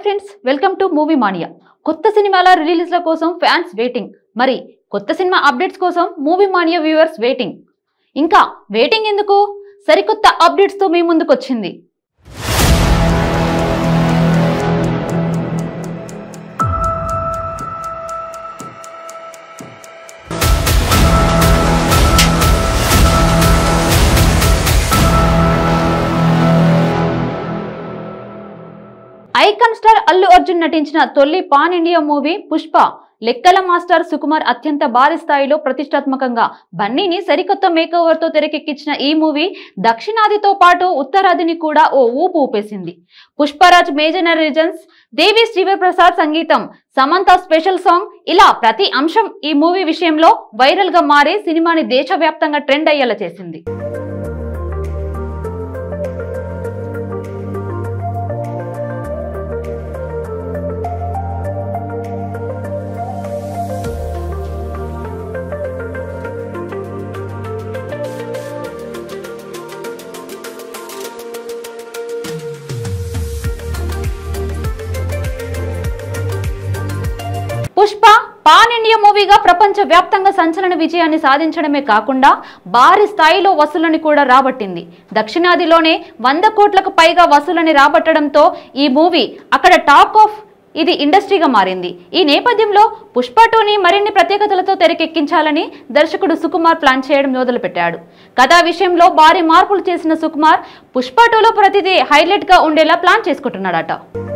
friends welcome to movie mania కొత్త సినిమాల రిలీజ్ల కోసం ఫ్యాన్స్ వెయిటింగ్ మరి కొత్త సినిమా అప్డేట్స్ కోసం మూవీ మానియా వ్యూవర్స్ వెయిటింగ్ ఇంకా వెయిటింగ్ ఎందుకు సరికొత్త అప్డేట్స్ తో మీ ముందుకు వచ్చింది ఐకాన్ స్టార్ అల్లు అర్జున్ నటించిన తొలి పాన్ ఇండియా మూవీ పుష్ప లెక్కల మాస్టర్ సుకుమార్ అత్యంత భారీ స్థాయిలో ప్రతిష్టాత్మకంగా బన్నీని సరికొత్త మేకోవర్ తో తెరకెక్కించిన ఈ మూవీ దక్షిణాదితో పాటు ఉత్తరాదిని కూడా ఓ ఊపు ఊపేసింది పుష్పరాజ్ మేజర్ రీజన్స్ దేవి శ్రీవర్ సంగీతం సమంత స్పెషల్ సాంగ్ ఇలా ప్రతి అంశం ఈ మూవీ విషయంలో వైరల్ గా మారి సినిమాని దేశవ్యాప్తంగా ట్రెండ్ అయ్యేలా చేసింది పుష్ప పాన్ ఇండియా మూవీగా ప్రపంచ వ్యాప్తంగా సంచలన విజయాన్ని సాధించడమే కాకుండా భారీ స్థాయిలో వసూలని కూడా రాబట్టింది దక్షిణాదిలోనే వంద కోట్లకు పైగా వసూలని రాబట్టడంతో ఈ మూవీ అక్కడ టాక్ ఆఫ్ ఇది ఇండస్ట్రీగా మారింది ఈ నేపథ్యంలో పుష్ప టూని మరిన్ని ప్రత్యేకతలతో తెరకెక్కించాలని దర్శకుడు సుకుమార్ ప్లాన్ చేయడం మొదలుపెట్టాడు కథా విషయంలో భారీ మార్పులు చేసిన సుకుమార్ పుష్ప టూలో ప్రతిదీ హైలైట్ గా ఉండేలా ప్లాన్ చేసుకుంటున్నాడట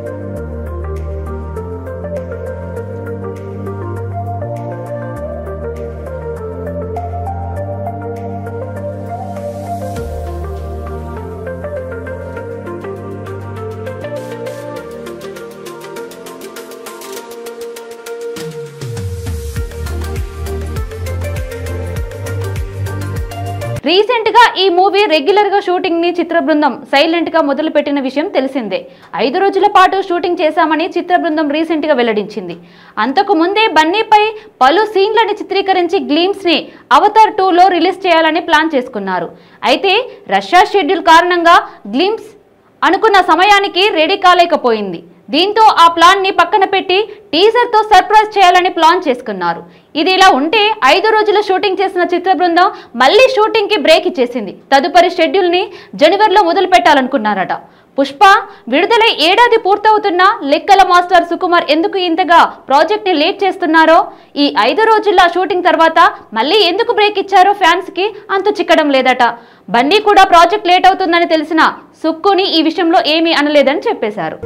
రీసెంట్ గా ఈ మూవీ రెగ్యులర్ గా షూటింగ్ ని చిత్ర బృందం సైలెంట్ గా మొదలు పెట్టిన విషయం తెలిసిందే ఐదు రోజుల పాటు షూటింగ్ చేశామని చిత్ర బృందం రీసెంట్ గా వెల్లడించింది అంతకు ముందే బన్నీపై పలు సీన్లని చిత్రీకరించి గ్లీమ్స్ ని అవతార్ టూ లో రిలీజ్ చేయాలని ప్లాన్ చేసుకున్నారు అయితే రష్యా షెడ్యూల్ కారణంగా గ్లీమ్స్ అనుకున్న సమయానికి రెడీ కాలేకపోయింది దీంతో ఆ ప్లాన్ ని పక్కన పెట్టి టీజర్ తో సర్ప్రైజ్ చేయాలని ప్లాన్ చేసుకున్నారు ఇది ఇలా ఉంటే ఐదు రోజులు షూటింగ్ చేసిన చిత్ర బృందం మళ్ళీ షూటింగ్ కి బ్రేక్ ఇచ్చేసింది తదుపరి షెడ్యూల్ ని జనవరిలో మొదలు పెట్టాలనుకున్నారట పుష్ప విడుదలై ఏడాది పూర్తవుతున్నా లెక్కల మాస్టర్ సుకుమార్ ఎందుకు ఇంతగా ప్రాజెక్ట్ ని లేట్ చేస్తున్నారో ఈ ఐదు రోజుల షూటింగ్ తర్వాత మళ్ళీ ఎందుకు బ్రేక్ ఇచ్చారో ఫ్యాన్స్ కి అంతు చిక్కడం లేదట బన్నీ కూడా ప్రాజెక్ట్ లేట్ అవుతుందని తెలిసిన సుక్కుని ఈ విషయంలో ఏమీ అనలేదని చెప్పేశారు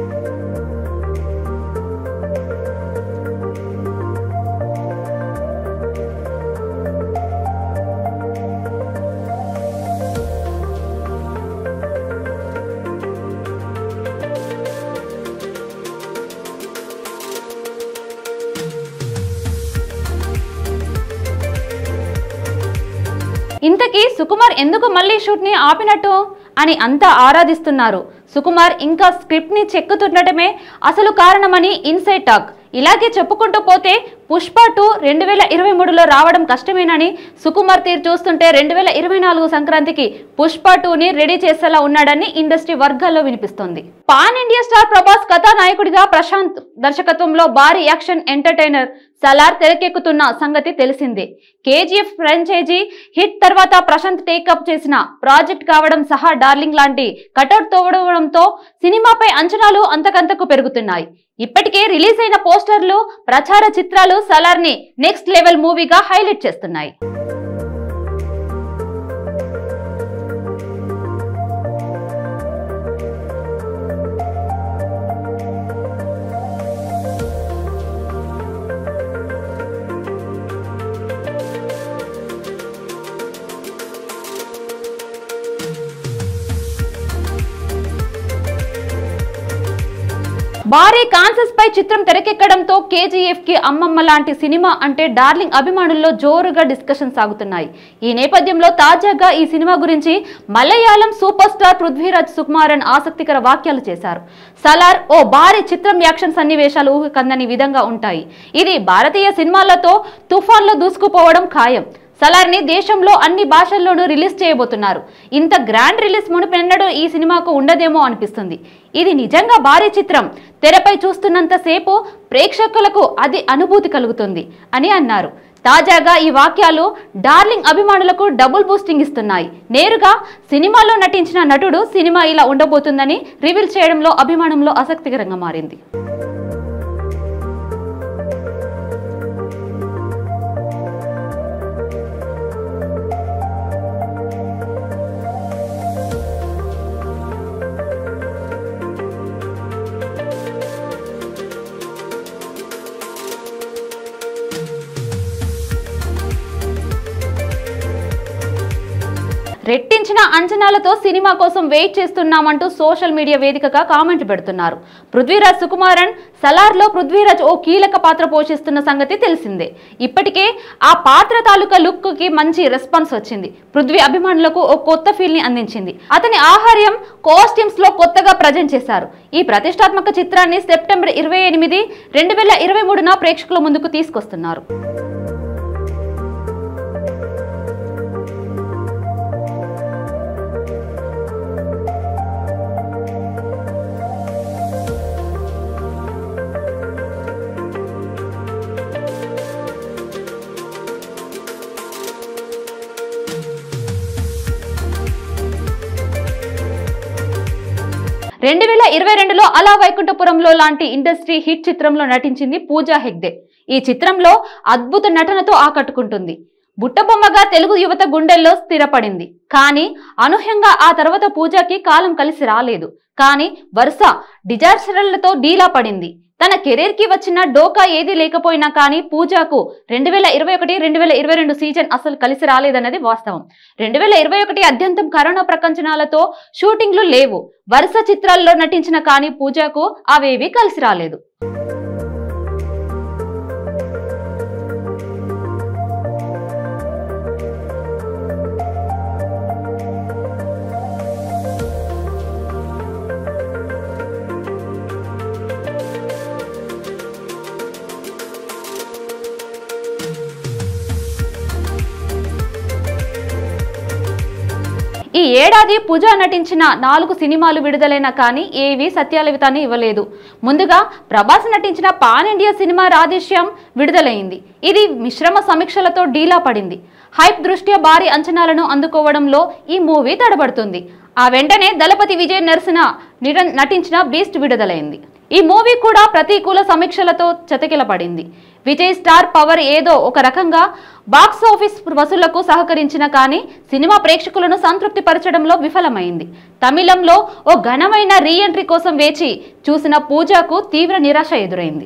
ఇంతకీ సుకుమార్ ఎందుకు మళ్ళీ షూట్ ని ఆపినట్టు అని అంతా ఆరాధిస్తున్నారు సుకుమార్ ఇంకా స్క్రిప్ట్ ని చెక్కుతుండటమే అసలు కారణమని ఇన్సైడ్ టాక్ ఇలాగే చెప్పుకుంటూ పోతే పుష్ప టూ రెండు వేల ఇరవై మూడులో రావడం కష్టమేనని సుకుమార్ తీరు చూస్తుంటే రెండు వేల ఇరవై నాలుగు సంక్రాంతికి పుష్ప టూని రెడీ చేసేలా ఉన్నాడని ఇండస్ట్రీ వర్గాల్లో వినిపిస్తోంది పాన్ ఇండియా స్టార్ ప్రభాస్ కథానాయకుడిగా ప్రశాంత్ దర్శకత్వంలో భారీ యాక్షన్ ఎంటర్టైనర్ సలార్ తెరకెక్కుతున్న సంగతి తెలిసిందే కేజీఎఫ్ ఫ్రాంచైజీ హిట్ తర్వాత ప్రశాంత్ టేకప్ చేసిన ప్రాజెక్ట్ కావడం సహా డార్లింగ్ లాంటి కటౌట్ తోవడంతో సినిమాపై అంచనాలు అంతకంతకు పెరుగుతున్నాయి ఇప్పటికే రిలీజ్ అయిన పోస్టర్లు ప్రచార చిత్రాలు సలార్ ని నెక్స్ట్ లెవెల్ మూవీగా హైలైట్ చేస్తున్నాయి భారీ కాన్సెస్ పై చిత్రం తెరకెక్కడంతో కేజీఎఫ్ కి అమ్మమ్మ లాంటి సినిమా అంటే డార్లింగ్ అభిమానుల్లో జోరుగా డిస్కషన్ సాగుతున్నాయి ఈ నేపథ్యంలో తాజాగా ఈ సినిమా గురించి మలయాళం సూపర్ స్టార్ పృథ్వీరాజ్ సుకుమారన్ ఆసక్తికర వ్యాఖ్యలు చేశారు సలార్ ఓ భారీ చిత్రం యాక్షన్ సన్నివేశాలు ఊహకందని విధంగా ఉంటాయి ఇది భారతీయ సినిమాలతో తుఫాన్లో దూసుకుపోవడం ఖాయం సలార్ని దేశంలో అన్ని భాషల్లోనూ రిలీజ్ చేయబోతున్నారు ఇంత గ్రాండ్ రిలీజ్ మునిపెన్నడూ ఈ సినిమాకు ఉండదేమో అనిపిస్తుంది ఇది నిజంగా భారీ చిత్రం తెరపై చూస్తున్నంత సేపు ప్రేక్షకులకు అది అనుభూతి కలుగుతుంది అని అన్నారు తాజాగా ఈ వాక్యాలు డార్లింగ్ అభిమానులకు డబుల్ బూస్టింగ్ ఇస్తున్నాయి నేరుగా సినిమాలో నటించిన నటుడు సినిమా ఇలా ఉండబోతుందని రివీల్ చేయడంలో అభిమానంలో ఆసక్తికరంగా మారింది రెట్టించిన అంచనాలతో సినిమా కోసం వెయిట్ చేస్తున్నామంటూ సోషల్ మీడియా వేదికగా కామెంట్ పెడుతున్నారు పృథ్వీరాజ్ సుకుమారన్ సలార్లో పృథ్వీరాజ్ ఓ కీలక పాత్ర పోషిస్తున్న సంగతి తెలిసిందే ఇప్పటికే ఆ పాత్ర తాలూకా లుక్ కి మంచి రెస్పాన్స్ వచ్చింది పృథ్వీ అభిమానులకు ఓ కొత్త ఫీల్ ని అందించింది అతని ఆహార్యం కాస్ట్యూమ్స్ లో కొత్తగా ప్రజెంట్ చేశారు ఈ ప్రతిష్టాత్మక చిత్రాన్ని సెప్టెంబర్ ఇరవై ఎనిమిది రెండు వేల ఇరవై మూడున ప్రేక్షకుల ముందుకు తీసుకొస్తున్నారు రెండు వేల ఇరవై రెండులో అలా వైకుంఠపురంలో లాంటి ఇండస్ట్రీ హిట్ చిత్రంలో నటించింది పూజా హెగ్డే ఈ చిత్రంలో అద్భుత నటనతో ఆకట్టుకుంటుంది బుట్టబొమ్మగా తెలుగు యువత గుండెల్లో స్థిరపడింది కానీ అనూహ్యంగా ఆ తర్వాత పూజకి కాలం కలిసి రాలేదు కానీ వరుస డిజాస్టర్లతో డీలా పడింది తన కెరీర్ కి వచ్చిన డోకా ఏది లేకపోయినా కానీ పూజకు రెండు వేల ఇరవై ఒకటి రెండు వేల ఇరవై రెండు సీజన్ అసలు కలిసి రాలేదన్నది వాస్తవం రెండు వేల ఇరవై ఒకటి అత్యంతం కరోనా ప్రకంచనాలతో షూటింగ్లు లేవు వరుస చిత్రాల్లో నటించిన కానీ పూజకు అవేవి కలిసి రాలేదు ఈ ఏడాది పూజ నటించిన నాలుగు సినిమాలు విడుదలైన కానీ ఏవి సత్యాలవితాన్ని ఇవ్వలేదు ముందుగా ప్రభాస్ నటించిన పాన్ ఇండియా సినిమా రాధేశ్యాం విడుదలైంది ఇది మిశ్రమ సమీక్షలతో డీలా పడింది హైప్ దృష్ట్యా భారీ అంచనాలను అందుకోవడంలో ఈ మూవీ తడబడుతుంది ఆ వెంటనే దళపతి విజయ్ నరసింహ నిర- నటించిన బీస్ట్ విడుదలైంది ఈ మూవీ కూడా ప్రతికూల సమీక్షలతో చతికిలపడింది విజయ్ స్టార్ పవర్ ఏదో ఒక రకంగా బాక్స్ ఆఫీస్ వసూళ్లకు సహకరించిన కానీ సినిమా ప్రేక్షకులను సంతృప్తి పరచడంలో విఫలమైంది తమిళంలో ఓ ఘనమైన రీఎంట్రీ కోసం వేచి చూసిన పూజకు తీవ్ర నిరాశ ఎదురైంది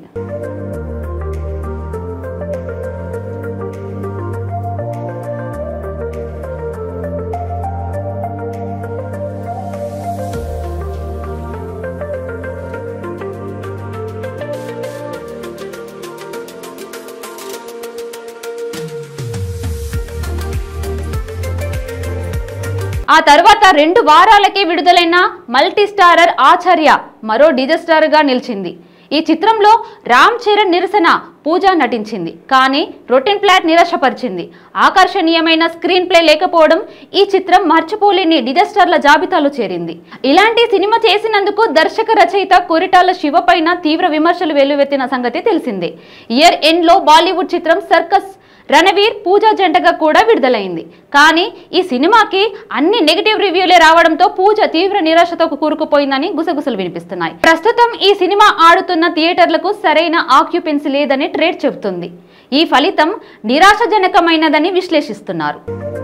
ఆ తర్వాత రెండు వారాలకే విడుదలైన మల్టీ స్టారర్ ఆచార్య మరో డిజాస్టర్ గా నిలిచింది ఈ చిత్రంలో రామ్ చరణ్ నిరసన పూజ నటించింది కానీ రొటీన్ ప్లాట్ నిరాశపరిచింది ఆకర్షణీయమైన స్క్రీన్ ప్లే లేకపోవడం ఈ చిత్రం మర్చిపోలేని డిజాస్టర్ల జాబితాలో చేరింది ఇలాంటి సినిమా చేసినందుకు దర్శక రచయిత కొరిటాల శివ పైన తీవ్ర విమర్శలు వెల్లువెత్తిన సంగతి తెలిసిందే ఇయర్ ఎండ్ లో బాలీవుడ్ చిత్రం సర్కస్ రణవీర్ పూజా జంటగా కూడా విడుదలైంది కానీ ఈ సినిమాకి అన్ని నెగిటివ్ రివ్యూలే రావడంతో పూజ తీవ్ర నిరాశతో కూరుకుపోయిందని గుసగుసలు వినిపిస్తున్నాయి ప్రస్తుతం ఈ సినిమా ఆడుతున్న థియేటర్లకు సరైన ఆక్యుపెన్సీ లేదని ట్రేడ్ చెబుతుంది ఈ ఫలితం నిరాశజనకమైనదని విశ్లేషిస్తున్నారు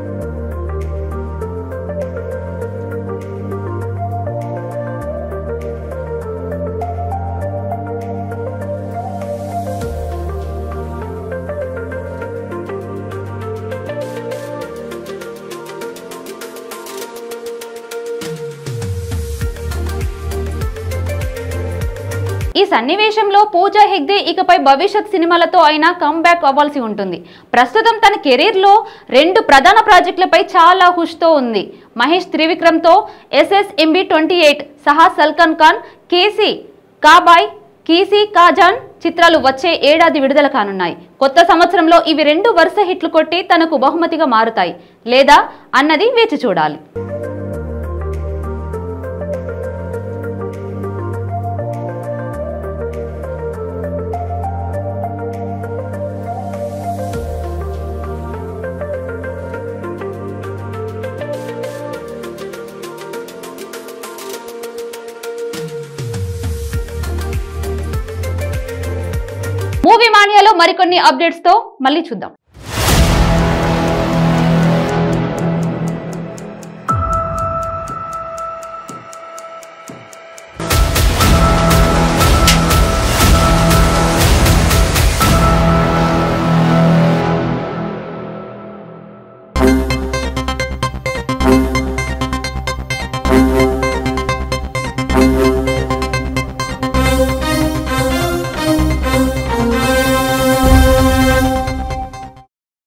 ఈ సన్నివేశంలో పూజా హెగ్దే ఇకపై భవిష్యత్ సినిమాలతో అయినా కమ్బ్యాక్ అవ్వాల్సి ఉంటుంది ప్రస్తుతం తన కెరీర్లో రెండు ప్రధాన ప్రాజెక్టులపై చాలా హుష్తో ఉంది మహేష్ త్రివిక్రమ్తో ఎస్ఎస్ఎంబి ట్వంటీ ఎయిట్ సహా సల్మాన్ ఖాన్ కేసీ కాబాయ్ కీసీ కాజాన్ చిత్రాలు వచ్చే ఏడాది విడుదల కానున్నాయి కొత్త సంవత్సరంలో ఇవి రెండు వరుస హిట్లు కొట్టి తనకు బహుమతిగా మారుతాయి లేదా అన్నది వేచి చూడాలి మూవీ మానియాలో మరికొన్ని అప్డేట్స్ తో మళ్ళీ చూద్దాం